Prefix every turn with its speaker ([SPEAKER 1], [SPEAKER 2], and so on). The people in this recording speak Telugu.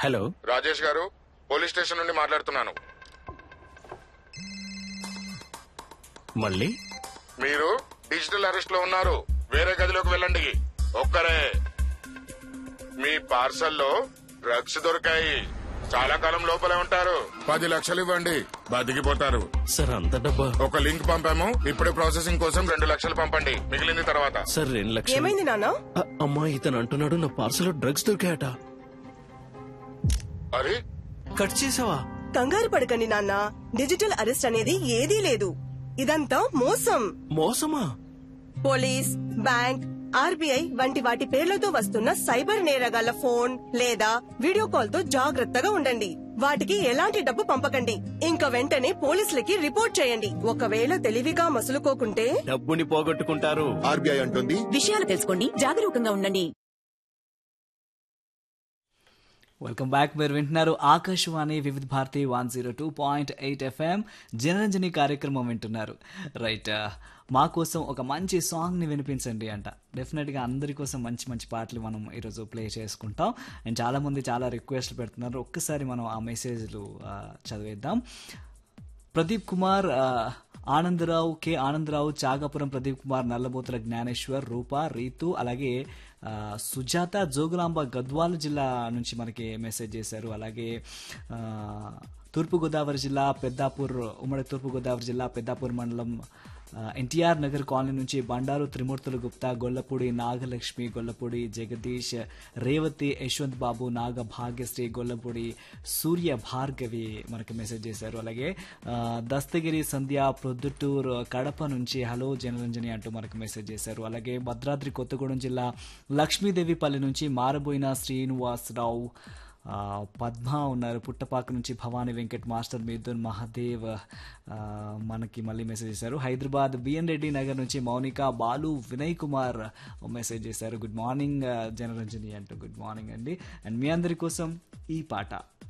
[SPEAKER 1] హలో
[SPEAKER 2] రాజేష్ గారు పోలీస్ స్టేషన్ నుండి మాట్లాడుతున్నాను
[SPEAKER 1] మళ్ళీ
[SPEAKER 2] మీరు డిజిటల్ అరెస్ట్ లో ఉన్నారు వేరే గదిలోకి వెళ్ళండి ఒక్కరే మీ పార్సల్లో డ్రగ్స్ దొరికాయి చాలా కాలం లోపలే ఉంటారు పది లక్షలు ఇవ్వండి బతికిపోతారు
[SPEAKER 1] సార్ అంత డబ్బా
[SPEAKER 2] ఒక లింక్ పంపాము ఇప్పుడే ప్రాసెసింగ్ కోసం రెండు లక్షలు పంపండి మిగిలింది తర్వాత
[SPEAKER 1] సార్ రెండు లక్షలు
[SPEAKER 3] ఏమైంది నాన్న
[SPEAKER 1] అ- అమ్మా ఇతను అంటున్నాడు నా పార్సల్ డ్రగ్స్ దొరికాయట
[SPEAKER 2] అరే
[SPEAKER 1] కట్ చేసావా
[SPEAKER 3] కంగారు పడకండి నాన్న డిజిటల్ అరెస్ట్ అనేది ఏదీ లేదు ఇదంతా మోసం
[SPEAKER 1] మోసమా
[SPEAKER 3] పోలీస్ బ్యాంక్ ఆర్బీఐ వంటి వాటి పేర్లతో వస్తున్న సైబర్ నేరగాళ్ల ఫోన్ లేదా వీడియో కాల్ తో జాగ్రత్తగా ఉండండి వాటికి ఎలాంటి డబ్బు పంపకండి ఇంకా వెంటనే పోలీసులకి రిపోర్ట్ చేయండి ఒకవేళ తెలివిగా మసులుకోకుంటే
[SPEAKER 1] డబ్బుని పోగొట్టుకుంటారు
[SPEAKER 4] ఆర్బీఐ అంటుంది
[SPEAKER 5] విషయాలు తెలుసుకోండి జాగరూకంగా ఉండండి
[SPEAKER 6] వెల్కమ్ బ్యాక్ మీరు వింటున్నారు Akashvani Vividh Bharati one zero two point eight FM Janaranjani కార్యక్రమం వింటున్నారు రైట్ మా కోసం ఒక మంచి సాంగ్ని వినిపించండి అంట డెఫినెట్గా అందరి కోసం మంచి మంచి పాటలు మనం ఈరోజు ప్లే చేసుకుంటాం అండ్ చాలామంది చాలా రిక్వెస్ట్లు పెడుతున్నారు ఒక్కసారి మనం ఆ మెసేజ్లు ఆ, చదివేద్దాం ప్రదీప్ కుమార్ ఆ, ఆనందరావు కె ఆనందరావు చాగాపురం ప్రదీప్ కుమార్ నల్లబోతుల జ్ఞానేశ్వర్ రూప రీతు అలాగే ఆ, సుజాత జోగులాంబ గద్వాల జిల్లా నుంచి మనకి మెసేజ్ చేశారు అలాగే ఆ, తూర్పుగోదావరి జిల్లా పెద్దాపూర్ ఉమ్మడి తూర్పుగోదావరి జిల్లా పెద్దాపూర్ మండలం ఆ, ఎన్టీఆర్ నగర్ కాలనీ నుంచి బండారు త్రిమూర్తుల గుప్తా గొల్లపూడి నాగలక్ష్మి గొల్లపూడి జగదీష్ రేవతి యశ్వంత్ బాబు నాగ భాగ్యశ్రీ గొల్లపూడి సూర్య భార్గవి మనకి మెసేజ్ చేశారు అలాగే ఆ, దస్తగిరి సంధ్య ప్రొద్దుటూరు కడప నుంచి హలో జనరంజని అంటూ మనకు మెసేజ్ చేశారు అలాగే భద్రాద్రి కొత్తగూడెం జిల్లా లక్ష్మీదేవిపల్లి నుంచి మారబోయిన శ్రీనివాసరావు ఆ, పద్మ ఉన్నారు పుట్టపాక నుంచి భవానీ వెంకట్ మాస్టర్ మిథున్ మహాదేవ్ ఆ, మనకి మళ్ళీ మెసేజ్ చేశారు హైదరాబాద్ బిఎన్ రెడ్డి నగర్ నుంచి మౌనిక బాలు వినయ్ కుమార్ మెసేజ్ చేశారు గుడ్ మార్నింగ్ జనరంజని అంటూ గుడ్ మార్నింగ్ అండి అండ్ మీ అందరి కోసం ఈ పాట